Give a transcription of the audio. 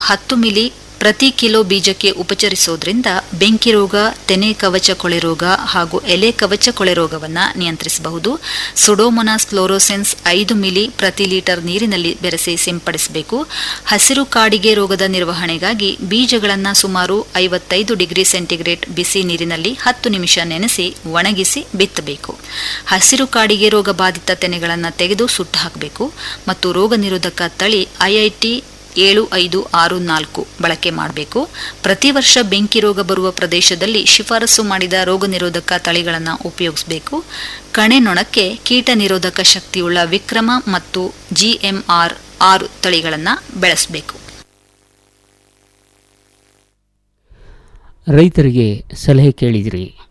ಹತ್ತು ಮಿಲಿ ಪ್ರತಿ ಕಿಲೋ ಬೀಜಕ್ಕೆ ಉಪಚರಿಸೋದ್ರಿಂದ ಬೆಂಕಿ ರೋಗ ತೆನೆ ಕವಚ ಕೊಳೆ ರೋಗ ಹಾಗೂ ಎಲೆ ಕವಚ ಕೊಳೆ ರೋಗವನ್ನು ನಿಯಂತ್ರಿಸಬಹುದು ಸುಡೋಮೊನಾಸ್ ಫ್ಲೋರೋಸೆನ್ಸ್ ಐದು ಮಿಲಿ ಪ್ರತಿ ಲೀಟರ್ ನೀರಿನಲ್ಲಿ ಬೆರೆಸಿ ಸಿಂಪಡಿಸಬೇಕು ಹಸಿರು ಕಾಡಿಗೆ ರೋಗದ ನಿರ್ವಹಣೆಗಾಗಿ ಬೀಜಗಳನ್ನು ಸುಮಾರು ಐವತ್ತೈದು ಡಿಗ್ರಿ ಸೆಂಟಿಗ್ರೇಡ್ ಬಿಸಿ ನೀರಿನಲ್ಲಿ ಹತ್ತು ನಿಮಿಷ ನೆನೆಸಿ ಒಣಗಿಸಿ ಬಿತ್ತಬೇಕು ಹಸಿರು ಕಾಡಿಗೆ ರೋಗ ಬಾಧಿತ ತೆನೆಗಳನ್ನು ತೆಗೆದು ಸುಟ್ಟು ಹಾಕಬೇಕು ಮತ್ತು ರೋಗ ನಿರೋಧಕ ತಳಿ ಐಐಟಿ ಏಳು ಐದು ಆರು ನಾಲ್ಕು ಬಳಕೆ ಮಾಡಬೇಕು ಪ್ರತಿ ವರ್ಷ ಬೆಂಕಿ ರೋಗ ಬರುವ ಪ್ರದೇಶದಲ್ಲಿ ಶಿಫಾರಸು ಮಾಡಿದ ರೋಗ ನಿರೋಧಕ ತಳಿಗಳನ್ನು ಉಪಯೋಗಿಸಬೇಕು ಕಣೆ ನೊಣಕ್ಕೆ ಕೀಟ ನಿರೋಧಕ ಶಕ್ತಿಯುಳ್ಳ ವಿಕ್ರಮ ಮತ್ತು ಜಿಎಂಆರ್ ಆರು ತಳಿಗಳನ್ನು ಬೆಳೆಸಬೇಕು ರೈತರಿಗೆ ಸಲಹೆ ಕೇಳಿದಿರಿ